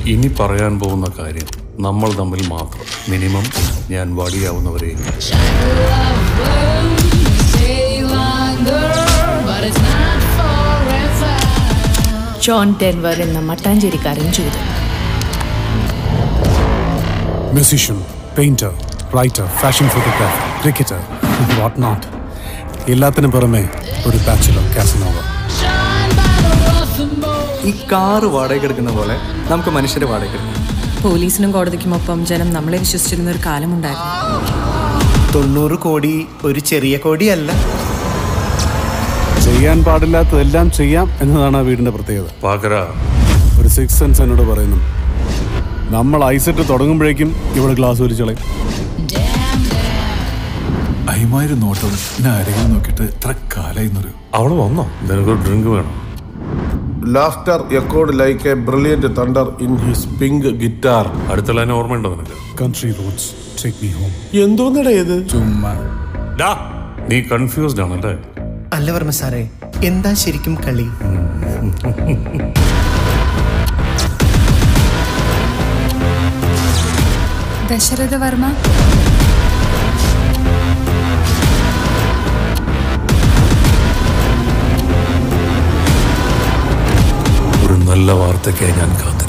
ഇനി പറയാൻ പോകുന്ന കാര്യം നമ്മൾ തമ്മിൽ മാത്രം മിനിമം ഞാൻ വടിയാവുന്നവരെ ജോൺ ഡെൻവർ എന്ന മട്ടാഞ്ചേരിക്കാരൻ ചെയ്തു musician painter writer fashion photographer cricketer what not എല്ലാത്തിനും പുറമെ ഒരു ബാച്ചുലർ കാസിനോവ ഈ കാറ് വാടകയ്ക്ക് എടുക്കുന്ന പോലെ നമുക്ക് മനുഷ്യരെ വാടകയ്ക്ക് എടുക്കാം പോലീസിനും കോടതിക്കുമൊപ്പം ജനം നമ്മളെ വിശ്വസിച്ചിരുന്ന ഒരു കാലമുണ്ടായിരുന്നു തൊണ്ണൂറ് കോടി ഒരു ചെറിയ കോടിയല്ല ചെയ്യാൻ പാടില്ലാത്തതെല്ലാം ചെയ്യാം എന്നതാണ് ആ വീടിന്റെ പ്രത്യേകത പാക്കര ഒരു സിക്സ് സെൻസ് എന്നോട് പറയുന്നു നമ്മൾ ഐസെറ്റ് തുടങ്ങുമ്പോഴേക്കും ഇവിടെ ഗ്ലാസ് വലിച്ചളയും അയ്മാര് നോട്ടം എന്നെ ആരെങ്കിലും നോക്കിയിട്ട് ഇത്ര കാലായിന്നൊരു അവള് വന്നോ നിനക്കൊരു ഡ്രിങ്ക് വേണം Laughter echoed like a brilliant thunder in his pink guitar. അടുത്ത ലൈൻ ഓർമ്മയുണ്ടോ നിനക്ക് country roads take me home എന്തോന്നടാ ഇത് ചുമ്മാ ഡാ, നീ കൺഫ്യൂസ്ഡ് ആണല്ലേ അല്ല വർമ്മ സാറേ എന്താ ശരിക്കും കളി ദശരഥവർമ്മ ഒരു നല്ല വാർത്തയ്ക്കായി ഞാൻ കാത്തിരുന്നു